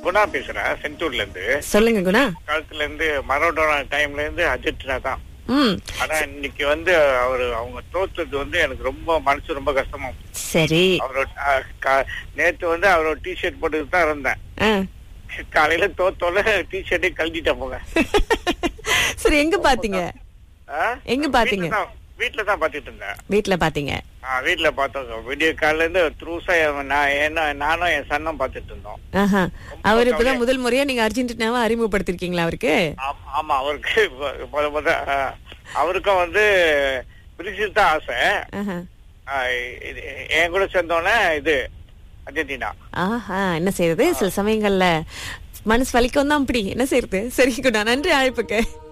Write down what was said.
குணா பேசுறேன் செந்தூர்ல இருந்து சொல்லுங்க குணா காலத்துல இருந்து மரோடோனா டைம்ல இருந்து அர்ஜென்டினா தான் ம் ஆனா இன்னைக்கு வந்து அவரு அவங்க தோத்தது வந்து எனக்கு ரொம்ப மனசு ரொம்ப கஷ்டமா போச்சு. சரி அவரோட அஹ், கா- நேத்து வந்து அவரோட டிஷர்ட் போட்டுட்டு தான் இருந்தேன் ஆ. காலையில தோத்தோல டிஷர்ட்டே கழட்டிட்டேன் போங்க சரி எங்க பாத்தீங்க ஆ? எங்க பாத்தீங்க? வீட்ல தான்- வீட்ல தான் பாத்துட்டு இருந்தேன் வீட்ல பாத்தீங்க ஆ, வீட்ல பார்த்தோம் விடிய காலையில இருந்து த்ரூஸா நான் என்ன நானும் என் சன்னும் பாத்துட்டு இருந்தோம் ஆஹா அவர் இப்பதான் முதல் முறையா நீங்க அர்ஜென்டினாவை அறிமுகப்படுத்திருக்கீங்களா அவருக்கு ஆம்- ஆமா அவருக்கு முத முத ஆ, அவருக்கும் வந்து பிரேசில் தான் ஆசை ஆஹா. ஆ, இது- என் கூட சேர்ந்தோன்னே இது அர்ஜென்டினா ஆஹா என்ன செய்யறது சில சமயங்கள்ல மனசு வலிக்கும் தான் அப்படி என்ன செய்யறது சரி குணா நன்றி அழைப்புக்கு